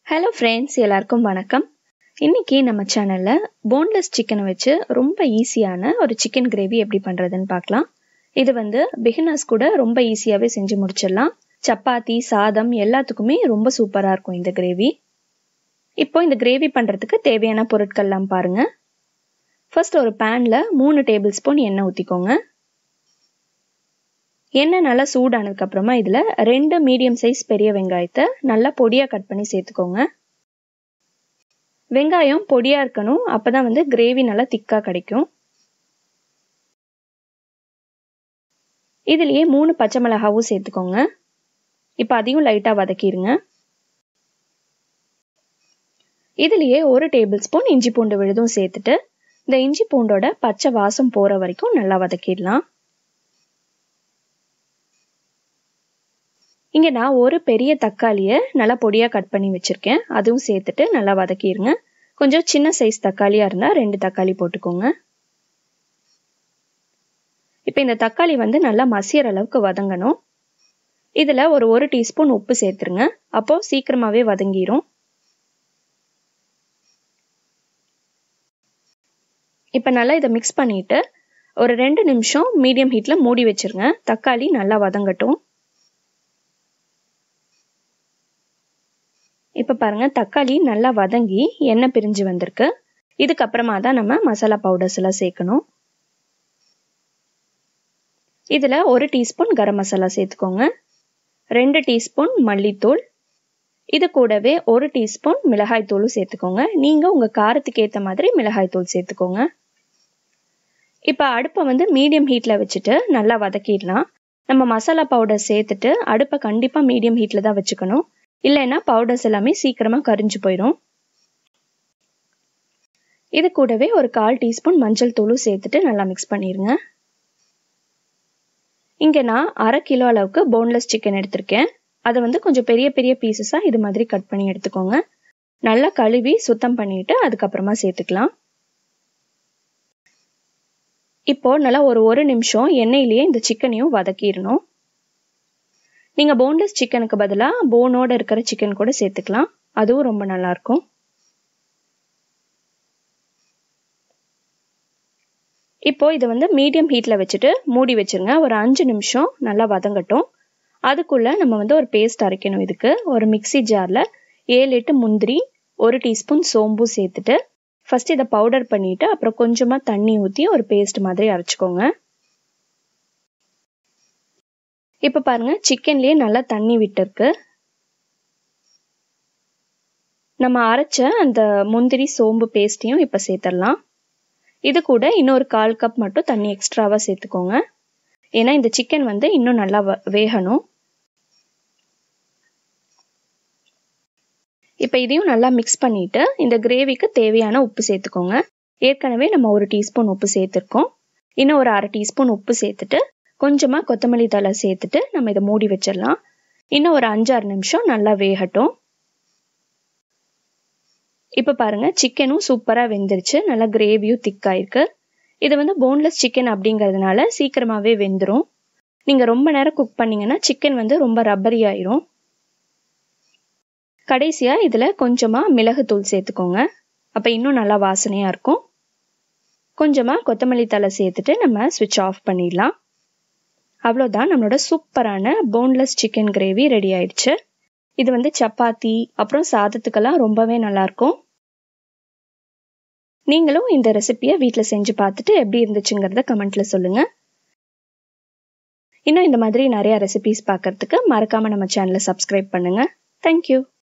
hello friends எல்லாருக்கும் வணக்கம் இன்னைக்கு நம்ம சேனலில் போன்லெஸ் சிக்கனை வச்சு ரொம்ப ஈஸியான ஒரு சிக்கன் கிரேவி எப்படி பண்ணுறதுன்னு பார்க்கலாம் இது வந்து பிகினர்ஸ் கூட ரொம்ப ஈஸியாகவே செஞ்சு முடிச்சிடலாம் சப்பாத்தி சாதம் எல்லாத்துக்குமே ரொம்ப சூப்பராக இருக்கும் இந்த கிரேவி இப்போ இந்த கிரேவி பண்ணுறதுக்கு தேவையான பொருட்கள்லாம் பாருங்கள் ஃபர்ஸ்ட் ஒரு பேனில் மூணு டேபிள் ஸ்பூன் எண்ணெய் ஊற்றிக்கோங்க எண்ணெய் நல்லா சூடானதுக்கு அப்புறமா இதில் ரெண்டு மீடியம் சைஸ் பெரிய வெங்காயத்தை நல்லா பொடியாக கட் பண்ணி சேர்த்துக்கோங்க வெங்காயம் பொடியாக இருக்கணும் அப்போ தான் வந்து கிரேவி நல்லா திக்காக கிடைக்கும் இதுலேயே மூணு பச்சை மிளகாவும் சேர்த்துக்கோங்க இப்போ அதையும் லைட்டாக வதக்கிடுங்க இதுலேயே ஒரு டேபிள் ஸ்பூன் இஞ்சி பூண்டு விழுதும் சேர்த்துட்டு இந்த இஞ்சி பூண்டோட பச்சை வாசம் போகிற வரைக்கும் நல்லா வதக்கிடலாம் இங்கே நான் ஒரு பெரிய தக்காளியை நல்லா பொடியாக கட் பண்ணி வச்சுருக்கேன் அதுவும் சேர்த்துட்டு நல்லா வதக்கிடுங்க கொஞ்சம் சின்ன சைஸ் தக்காளியாக இருந்தால் ரெண்டு தக்காளி போட்டுக்கோங்க இப்போ இந்த தக்காளி வந்து நல்லா மசியற அளவுக்கு வதங்கணும் இதில் ஒரு ஒரு டீஸ்பூன் உப்பு சேர்த்துருங்க அப்போது சீக்கிரமாகவே வதங்கிரும் இப்போ நல்லா இதை மிக்ஸ் பண்ணிவிட்டு ஒரு ரெண்டு நிமிஷம் மீடியம் ஹீட்டில் மூடி வச்சுருங்க தக்காளி நல்லா வதங்கட்டும் இப்போ பாருங்கள் தக்காளி நல்லா வதங்கி எண்ணெய் பிரிஞ்சு வந்திருக்கு இதுக்கப்புறமா தான் நம்ம மசாலா பவுடர்ஸ் எல்லாம் சேர்க்கணும் இதில் ஒரு டீஸ்பூன் கரம் மசாலா சேர்த்துக்கோங்க ரெண்டு டீஸ்பூன் மல்லித்தூள் இது கூடவே ஒரு டீஸ்பூன் மிளகாய் தூளும் சேர்த்துக்கோங்க நீங்கள் உங்கள் காரத்துக்கு ஏற்ற மாதிரி மிளகாய் தூள் சேர்த்துக்கோங்க இப்போ அடுப்பை வந்து மீடியம் ஹீட்டில் வச்சுட்டு நல்லா வதக்கிடலாம் நம்ம மசாலா பவுடர் சேர்த்துட்டு அடுப்பை கண்டிப்பாக மீடியம் ஹீட்டில் தான் வச்சுக்கணும் இல்லைன்னா பவுடர்ஸ் எல்லாமே சீக்கிரமாக கரிஞ்சு போயிடும் இது கூடவே ஒரு கால் டீஸ்பூன் மஞ்சள் தூளும் சேர்த்துட்டு நல்லா மிக்ஸ் பண்ணிடுங்க இங்கே நான் அரை கிலோ அளவுக்கு போன்லெஸ் சிக்கன் எடுத்திருக்கேன் அதை வந்து கொஞ்சம் பெரிய பெரிய பீசஸாக இது மாதிரி கட் பண்ணி எடுத்துக்கோங்க நல்லா கழுவி சுத்தம் பண்ணிட்டு அதுக்கப்புறமா சேர்த்துக்கலாம் இப்போ நல்லா ஒரு ஒரு நிமிஷம் எண்ணெயிலேயே இந்த சிக்கனையும் வதக்கிடணும் நீங்கள் போன்லெஸ் சிக்கனுக்கு பதிலாக போனோட இருக்கிற சிக்கன் கூட சேர்த்துக்கலாம் அதுவும் ரொம்ப நல்லாயிருக்கும் இப்போ இதை வந்து மீடியம் ஹீட்டில் வச்சுட்டு மூடி வச்சுருங்க ஒரு அஞ்சு நிமிஷம் நல்லா வதங்கட்டும் அதுக்குள்ளே நம்ம வந்து ஒரு பேஸ்ட் அரைக்கணும் இதுக்கு ஒரு மிக்சி ஜாரில் ஏழு எட்டு முந்திரி ஒரு டீஸ்பூன் சோம்பு சேர்த்துட்டு ஃபஸ்ட் இதை பவுடர் பண்ணிவிட்டு அப்புறம் கொஞ்சமாக தண்ணி ஊற்றி ஒரு பேஸ்ட் மாதிரி அரைச்சிக்கோங்க இப்போ பாருங்க சிக்கன்லேயே நல்லா தண்ணி விட்டுருக்கு நம்ம அரைச்ச அந்த முந்திரி சோம்பு பேஸ்ட்டையும் இப்போ சேர்த்துடலாம் இது கூட இன்னொரு கால் கப் மட்டும் தண்ணி எக்ஸ்ட்ராவாக சேர்த்துக்கோங்க ஏன்னா இந்த சிக்கன் வந்து இன்னும் நல்லா வேகணும் இப்போ இதையும் நல்லா மிக்ஸ் பண்ணிட்டு இந்த கிரேவிக்கு தேவையான உப்பு சேர்த்துக்கோங்க ஏற்கனவே நம்ம ஒரு டீஸ்பூன் உப்பு சேர்த்துருக்கோம் இன்னும் ஒரு அரை டீஸ்பூன் உப்பு சேர்த்துட்டு கொஞ்சமாக கொத்தமல்லி தலை சேர்த்துட்டு நம்ம இதை மூடி வச்சிடலாம் இன்னும் ஒரு அஞ்சாறு நிமிஷம் நல்லா வேகட்டும் இப்போ பாருங்கள் சிக்கனும் சூப்பராக வெந்துருச்சு நல்லா கிரேவியும் திக்காயிருக்கு இது வந்து போன்லெஸ் சிக்கன் அப்படிங்கிறதுனால சீக்கிரமாகவே வெந்துடும் நீங்கள் ரொம்ப நேரம் குக் பண்ணிங்கன்னா சிக்கன் வந்து ரொம்ப ரப்பரி ஆயிரும் கடைசியாக இதில் கொஞ்சமாக மிளகுத்தூள் சேர்த்துக்கோங்க அப்போ இன்னும் நல்லா வாசனையாக இருக்கும் கொஞ்சமாக கொத்தமல்லி தலை சேர்த்துட்டு நம்ம ஸ்விட்ச் ஆஃப் பண்ணிடலாம் அவ்வளோதான் நம்மளோட சூப்பரான போன்லெஸ் சிக்கன் கிரேவி ரெடி ஆயிடுச்சு இது வந்து சப்பாத்தி அப்புறம் சாதத்துக்கெல்லாம் ரொம்பவே நல்லாயிருக்கும் நீங்களும் இந்த ரெசிபியை வீட்டில் செஞ்சு பார்த்துட்டு எப்படி இருந்துச்சுங்கிறத கமெண்ட்ல சொல்லுங்க இன்னும் இந்த மாதிரி நிறைய ரெசிபிஸ் பார்க்கறதுக்கு மறக்காம நம்ம சேனலை சப்ஸ்கிரைப் பண்ணுங்க தேங்க்யூ